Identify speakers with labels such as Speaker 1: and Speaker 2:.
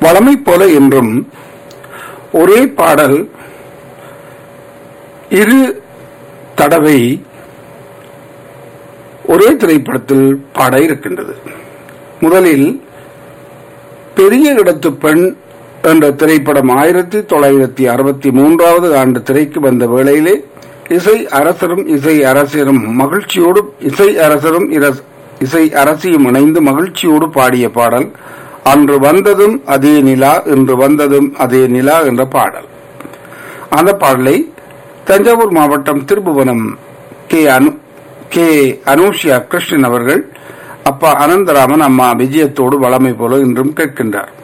Speaker 1: வளமை போல என்றும் ஒரே பாடல் இரு தடவை ஒரே திரைப்படத்தில் பாட இருக்கின்றது முதலில் பெரிய இடத்து பெண் என்ற திரைப்படம் ஆயிரத்தி தொள்ளாயிரத்தி அறுபத்தி மூன்றாவது ஆண்டு திரைக்கு வந்த வேளையிலே இசை அரசரும் இசை அரசரும் மகிழ்ச்சியோடு இசை அரசரும் இர- இசை அரசியும் இணைந்து மகிழ்ச்சியோடு பாடிய பாடல் அன்று வந்ததும் அதே நிலா இன்று வந்ததும் அதே நிலா என்ற பாடல் அந்த பாடலை தஞ்சாவூர் மாவட்டம் திருபுவனம் கே அனு கே அனூஷியா கிருஷ்ணன் அவர்கள் அப்பா அனந்தராமன் அம்மா விஜயத்தோடு வளமை போல இன்றும் கேட்கின்றார்